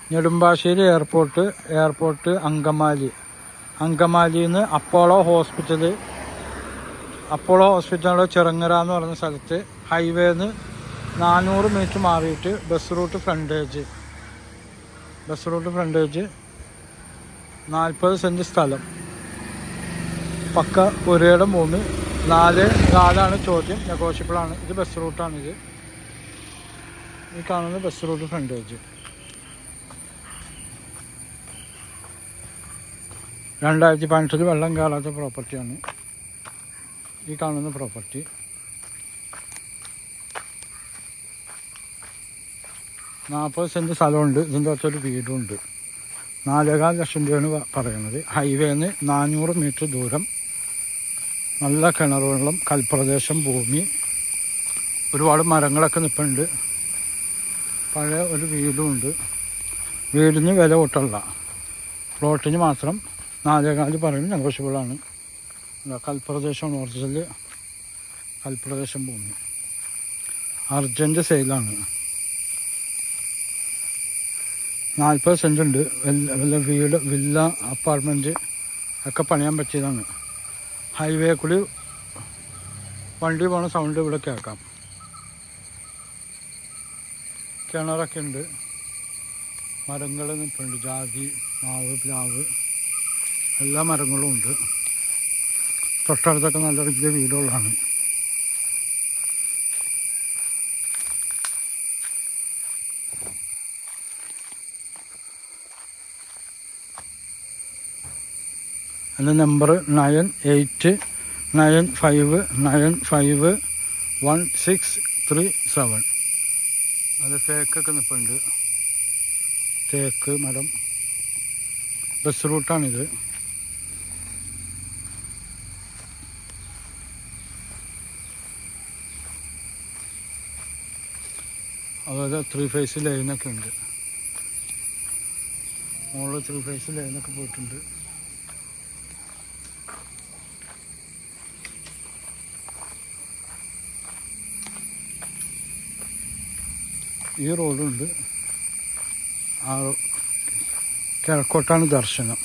Nedumbassery airport airport Angamaly അങ്കമാലിയിൽ നിന്ന് Apollo hospital Apollo ഹോസ്പിറ്റലിലെ ചെറങ്ങര എന്ന് പറയുന്ന സ്ഥലത്ത് ഹൈവേന്ന് നാനൂറ് മീറ്റർ മാറിയിട്ട് bus route frontage bus route frontage നാൽപ്പത് സെൻറ്റ് സ്ഥലം പക്ക പുരയുടെ ഭൂമി നാല് നാലാണ് ചോദ്യം നെഗോഷ്യബിളാണ് ഇത് ബസ് റൂട്ടാണിത് ഈ കാണുന്ന ബസ് റൂട്ട് ഫ്രണ്ടേജ് രണ്ടായിരത്തി പതിനെട്ടിൽ വെള്ളം കയറാത്ത പ്രോപ്പർട്ടിയാണ് ഈ കാണുന്ന പ്രോപ്പർട്ടി നാൽപ്പത് സെൻറ്റ് സ്ഥലമുണ്ട് ഇതിൻ്റെ അകത്തൊരു വീടുണ്ട് നാലേകാൽ ലക്ഷം രൂപയാണ് പ- പറയുന്നത് ഹൈവേന്ന് നാനൂറ് മീറ്റർ ദൂരം നല്ല കിണർ വെള്ളം കൽപ്രദേശം ഭൂമി ഒരുപാട് മരങ്ങളൊക്കെ നിൽപ്പുണ്ട് പഴയ ഒരു വീടുമുണ്ട് വീടിന് വില കൂട്ടല്ല പ്ലോട്ടിന് മാത്രം നാലേകാല് പറയുന്നത് നെഗോഷ്യബിളാണ് കൽപ്രദേശമാണ് ഒറിജിനൽ കൽപ്രദേശം ഭൂമി അർജൻറ്റ് സെയിലാണ് നാൽപ്പത് സെൻറ്റ് ഉണ്ട് വല്ല വല്ല വീട് വില്ല അപ്പാർട്ട്മെൻറ്റ് ഒക്കെ പണിയാൻ പറ്റിയതാണ് ഹൈവേ കൂടി വണ്ടി പോണ സൗണ്ട് ഇവിടെ കേൾക്കാം കിണറൊക്കെ ഉണ്ട് മരങ്ങൾ നിൽപ്പുണ്ട് ജാതി മാവ് പ്ലാവ് എല്ലാ മരങ്ങളും ഉണ്ട് തൊട്ടടുത്തൊക്കെ നല്ല വലിയ വീടുകളാണ് എൻ്റെ number nine eight nine five nine five one six three seven അത് തേക്കൊക്കെ നിൽപ്പുണ്ട് തേക്ക് മരം ബസ് റൂട്ടാണിത് അതുപോലെ ത്രീ ഫേസ് ലൈനൊക്കെ ഉണ്ട് മുകളിൽ ത്രീ ഫേസ് ലൈനൊക്കെ പോയിട്ടുണ്ട് ഈ റോഡുണ്ട് ആ കിഴക്കോട്ടാണ് ദർശനം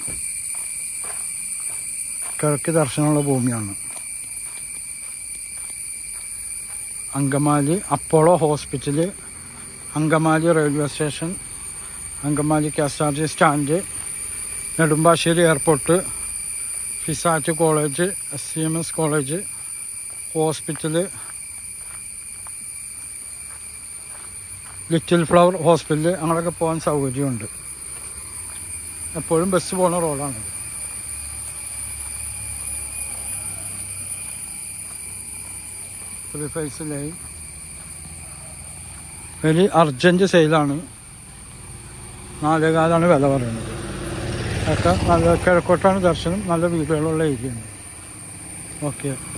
കിഴക്ക് ദർശനമുള്ള ഭൂമിയാണ് Angamaly Apollo hospital Angamaly railway station Angamaly K S R T stand Nedumbassery airport FISAT college S C M S college hospital little flower hospital അങ്ങനെയൊക്കെ പോകാൻ സൗകര്യമുണ്ട് എപ്പോഴും ബസ് പോണ റോഡാണ് three phase line very urgent സെയിലാണ് നാലേകാലാണ് വില പറയുന്നത് ഒക്കെ നല്ല കിഴക്കോട്ടാണ് ദർശനം നല്ല വീടുകളുള്ള ഏരിയയാണ് ഓക്കെ